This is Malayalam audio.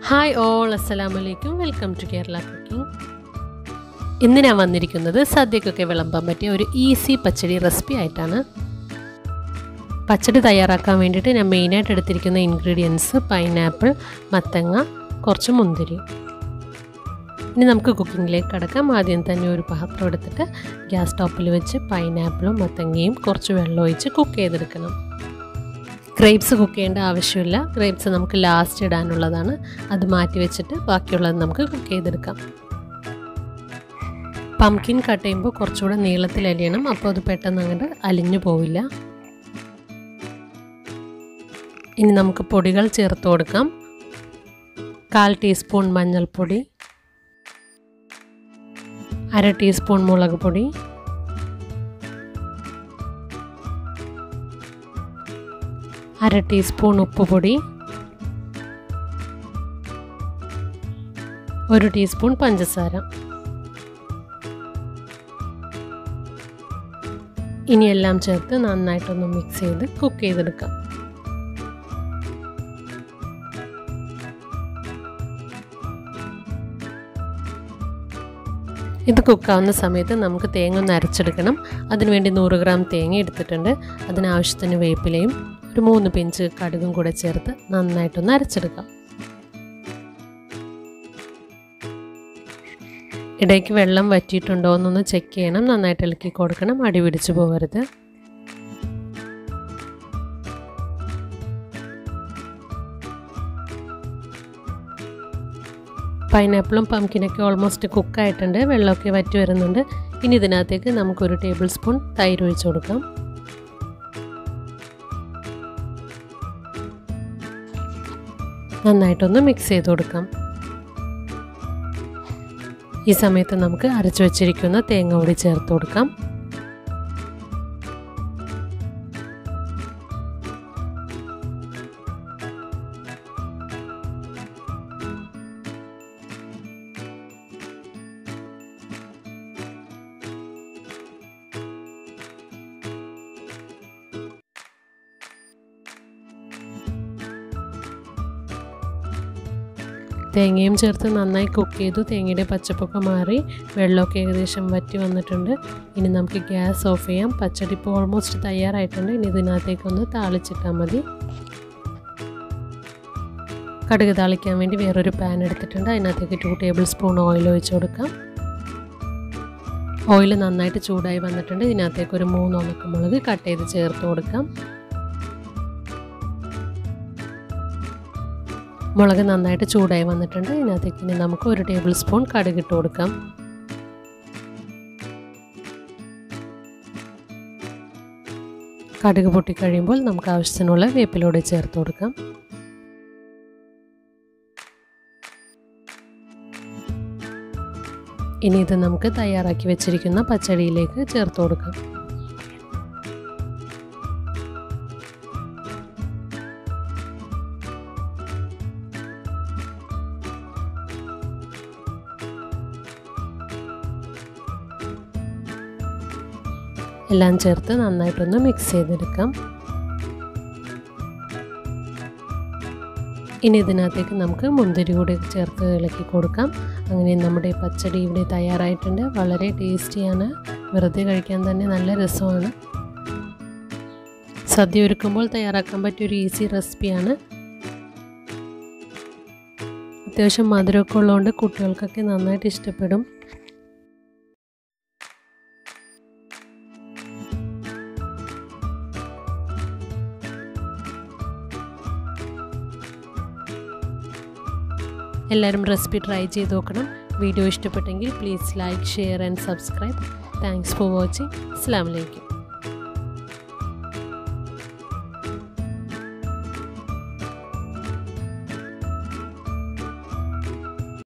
ഹായ് ഓൾ അസ്സലാമു അലൈക്കും വെൽക്കം ടു കേരള കുക്കിംഗ് ഇന്ന് ഞാൻ വന്നിരിക്കുന്നത് സദ്യക്കൊക്കെ വിളമ്പാൻ പറ്റിയ ഒരു ഈസി പച്ചടി റെസിപ്പി ആയിട്ടാണ് പച്ചടി തയ്യാറാക്കാൻ വേണ്ടിയിട്ട് ഞാൻ മെയിനായിട്ട് എടുത്തിരിക്കുന്ന ഇൻഗ്രീഡിയൻസ് പൈനാപ്പിൾ മത്തങ്ങ കുറച്ച് മുന്തിരി ഇനി നമുക്ക് കുക്കിങ്ങിലേക്ക് കിടക്കാം ആദ്യം തന്നെ ഒരു പാത്രം എടുത്തിട്ട് ഗ്യാസ് സ്റ്റോപ്പിൽ വെച്ച് പൈനാപ്പിളും മത്തങ്ങയും കുറച്ച് വെള്ളം ഒഴിച്ച് കുക്ക് ചെയ്തെടുക്കണം ഗ്രേപ്സ് കുക്ക് ചെയ്യേണ്ട ആവശ്യമില്ല ഗ്രേപ്സ് നമുക്ക് ലാസ്റ്റ് ഇടാനുള്ളതാണ് അത് മാറ്റി വെച്ചിട്ട് ബാക്കിയുള്ളത് നമുക്ക് കുക്ക് ചെയ്തെടുക്കാം പംകിൻ കട്ട് ചെയ്യുമ്പോൾ കുറച്ചുകൂടെ നീളത്തിൽ അരിയണം അപ്പോൾ അത് പെട്ടെന്ന് അങ്ങോട്ട് അലിഞ്ഞു പോവില്ല ഇനി നമുക്ക് പൊടികൾ ചേർത്ത് കൊടുക്കാം കാൽ ടീസ്പൂൺ മഞ്ഞൾപ്പൊടി അര ടീസ്പൂൺ മുളക് പൊടി അര ടീസ്പൂൺ ഉപ്പുപൊടി ഒരു ടീസ്പൂൺ പഞ്ചസാര ഇനി എല്ലാം ചേർത്ത് നന്നായിട്ടൊന്ന് മിക്സ് ചെയ്ത് കുക്ക് ചെയ്തെടുക്കാം ഇത് കുക്കാവുന്ന സമയത്ത് നമുക്ക് തേങ്ങ ഒന്ന് അരച്ചെടുക്കണം അതിനുവേണ്ടി നൂറ് ഗ്രാം തേങ്ങ എടുത്തിട്ടുണ്ട് അതിനാവശ്യത്തിന് വേപ്പിലയും ഒരു മൂന്ന് പിഞ്ച് കടുകും കൂടെ ചേർത്ത് നന്നായിട്ടൊന്ന് അരച്ചെടുക്കാം ഇടയ്ക്ക് വെള്ളം വറ്റിയിട്ടുണ്ടോ എന്നൊന്ന് ചെക്ക് ചെയ്യണം നന്നായിട്ട് ഇളക്കി കൊടുക്കണം അടി പിടിച്ചു പോകരുത് പൈനാപ്പിളും പംകിനൊക്കെ ഓൾമോസ്റ്റ് കുക്കായിട്ടുണ്ട് വെള്ളമൊക്കെ വറ്റി വരുന്നുണ്ട് ഇനി ഇതിനകത്തേക്ക് നമുക്കൊരു ടേബിൾ സ്പൂൺ തൈര് ഒഴിച്ചു കൊടുക്കാം നന്നായിട്ടൊന്ന് മിക്സ് ചെയ്ത് കൊടുക്കാം ഈ സമയത്ത് നമുക്ക് അരച്ചു വച്ചിരിക്കുന്ന തേങ്ങ കൂടി ചേർത്ത് കൊടുക്കാം തേങ്ങയും ചേർത്ത് നന്നായി കുക്ക് ചെയ്തു തേങ്ങയുടെ പച്ചപ്പൊക്കെ മാറി വെള്ളമൊക്കെ ഏകദേശം വറ്റി വന്നിട്ടുണ്ട് ഇനി നമുക്ക് ഗ്യാസ് ഓഫ് ചെയ്യാം പച്ചടി ഇപ്പോൾ ഓൾമോസ്റ്റ് തയ്യാറായിട്ടുണ്ട് ഇനി ഇതിനകത്തേക്കൊന്ന് താളിച്ചിട്ടാൽ മതി കടുക് താളിക്കാൻ വേണ്ടി വേറൊരു പാൻ എടുത്തിട്ടുണ്ട് അതിനകത്തേക്ക് ടു ടേബിൾ സ്പൂൺ ഓയിൽ ഒഴിച്ചു കൊടുക്കാം ഓയിൽ നന്നായിട്ട് ചൂടായി വന്നിട്ടുണ്ട് ഇതിനകത്തേക്ക് ഒരു മൂന്ന് ഉണക്കമുളക് കട്ട് ചെയ്ത് ചേർത്ത് കൊടുക്കാം മുളക് നന്നായിട്ട് ചൂടായി വന്നിട്ടുണ്ട് ഇതിനകത്തേക്ക് ഇനി നമുക്ക് ഒരു ടേബിൾ സ്പൂൺ കടുക് ഇട്ട് കൊടുക്കാം കടുക് പൊട്ടിക്കഴിയുമ്പോൾ നമുക്ക് ആവശ്യത്തിനുള്ള വേപ്പിലൂടെ ചേർത്ത് കൊടുക്കാം ഇനി ഇത് നമുക്ക് തയ്യാറാക്കി വെച്ചിരിക്കുന്ന പച്ചടിയിലേക്ക് ചേർത്ത് കൊടുക്കാം എല്ലാം ചേർത്ത് നന്നായിട്ടൊന്ന് മിക്സ് ചെയ്തെടുക്കാം ഇനി ഇതിനകത്തേക്ക് നമുക്ക് മുന്തിരി കൂടി ചേർത്ത് ഇളക്കി കൊടുക്കാം അങ്ങനെ നമ്മുടെ പച്ചടി ഇവിടെ തയ്യാറായിട്ടുണ്ട് വളരെ ടേസ്റ്റിയാണ് വെറുതെ കഴിക്കാൻ തന്നെ നല്ല രസമാണ് സദ്യ ഒരുക്കുമ്പോൾ തയ്യാറാക്കാൻ പറ്റിയ ഒരു ഈസി റെസിപ്പിയാണ് അത്യാവശ്യം മധുരമൊക്കെ ഉള്ളതുകൊണ്ട് കുട്ടികൾക്കൊക്കെ നന്നായിട്ട് ഇഷ്ടപ്പെടും എല്ലാവരും റെസിപ്പി ട്രൈ ചെയ്ത് നോക്കണം വീഡിയോ ഇഷ്ടപ്പെട്ടെങ്കിൽ please like share and subscribe thanks for watching അസ്സാം വലൈക്കും